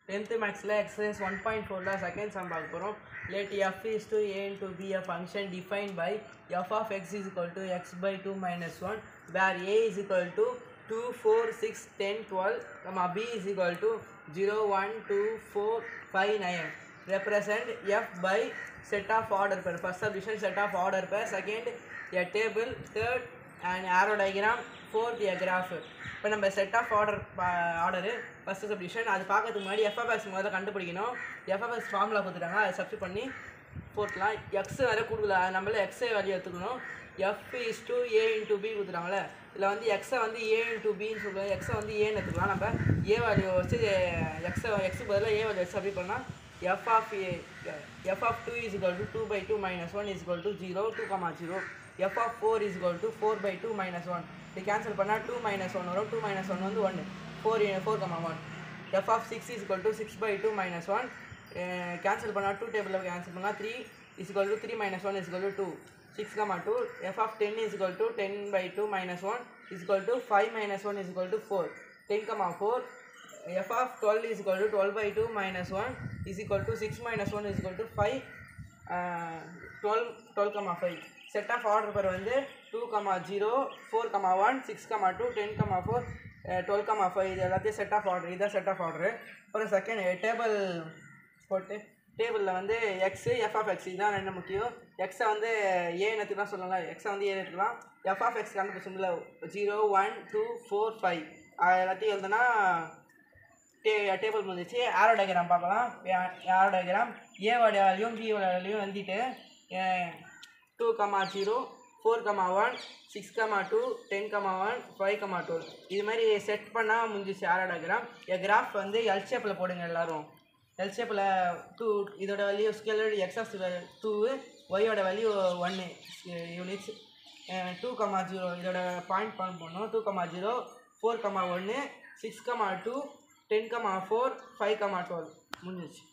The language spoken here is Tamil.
டென்த்து மேக்ஸில் எக்ஸசைஸ் ஒன் பாயிண்ட் ஃபோரில் செகண்ட் சம் பார்க்க போகிறோம் let f is to A to B a function define by f of x is equal to x by two minus one where A is equal to two four six ten twelve comma B is equal to zero one two four five nine represent f by set of order pair first subdivision set of order pair second a table third an arrow diagram fourth a graph இப்போ நம்ம set of order order first substitution அது பார்க்கறதுக்கு முன்னாடி எஃப்எஃப்எஸ் முதல்ல கண்டுபிடிக்கணும் எஃப்எஃப்எஸ் ஃபார்முலா கொடுத்துட்டாங்க அதை சப்ஸ்ட் பண்ணி போட்டுலாம் எக்ஸ் வேறு கொடுக்கல அது நம்மள எக்ஸே வேல்யூ எடுத்துக்கணும் f is to A into B கொடுத்துட்டாங்களே இதில் வந்து எக்ஸை வந்து ஏ இன்டூ பின்னு சொல்லுவோம் எக்ஸை வந்து ஏன்னு எடுத்துக்கலாம் நம்ம ஏ வேல்யூ வச்சு எக்ஸை எக்ஸுக்கு பதிலாக ஏ வேல்யூ வச்சு அப்படி பண்ணால் f of a f of 2 is equal to 2 by 2 minus 1 is equal to 0 2 comma 0 f of 4 is equal to 4 by 2 minus 1 இது கேன்சல் பண்ணால் 2 minus 1 வரும் 2 minus 1 வந்து 1 4 4 comma 1 f of 6 is equal to 6 by 2 minus 1 cancel பண்ணால் 2 டேபிளில் கேன்சல் பண்ணால் 3 is equal to 3 minus 1 is equal to 2 6 comma 2 f of 10 is equal to 10 by 2 minus 1 is equal to 5 minus 1 is equal to 4 10 comma 4 f of 12 is equal to 12 by 2 minus 1 is equal to 6 minus 1 is equal to 5 uh, 12 12 comma 5 set of order per வந்து 2 comma 0 4 comma 1 6 comma 2 10 comma 4 uh, 12 comma 5 இது எல்லாத்தையும் செட் ஆஃப் ஆர்டர் இதான் செட் ஆஃப் ஆர்டர் அப்புறம் செகண்ட் டேபிள் போட்டு டேபிளில் வந்து எக்ஸு எஃப் ஆஃப் எக்ஸ் இதுதான் ரெண்டு முக்கியம் எக்ஸை வந்து ஏ தான் சொல்லலாம் எக்ஸை வந்து ஏ எடுத்துக்கலாம் எஃப் ஆஃப் எக்ஸ் கண்டுபிடிச்சோம்ல zero one two four five எல்லாத்தையும் எழுதுனா டே டேபிள் முடிஞ்சிச்சு ஆரோ டயக்ராம் பார்க்கலாம் ஆரோ டயக்ராம் ஏவோட வேல்யூம் பி வேல்யூம் எழுதிட்டு two comma zero four comma one six comma two ten comma one five comma two இது மாதிரி செட் பண்ணால் முடிஞ்சிச்சு ஆரோ டயக்ராம் என் கிராஃப் வந்து எல் ஷேப்பில் போடுங்க எல்லோரும் எல் ஷேப்பில் டூ இதோட வேல்யூ ஸ்கேலர் எக்ஸாஸ் டூ ஒய்யோட வேல்யூ ஒன்று யூனிட்ஸ் டூ கமா ஜீரோ இதோட பாயிண்ட் பாயிண்ட் பண்ணணும் two comma zero four comma ஒன்று six comma two ten comma four five comma twelve முடிஞ்சிச்சு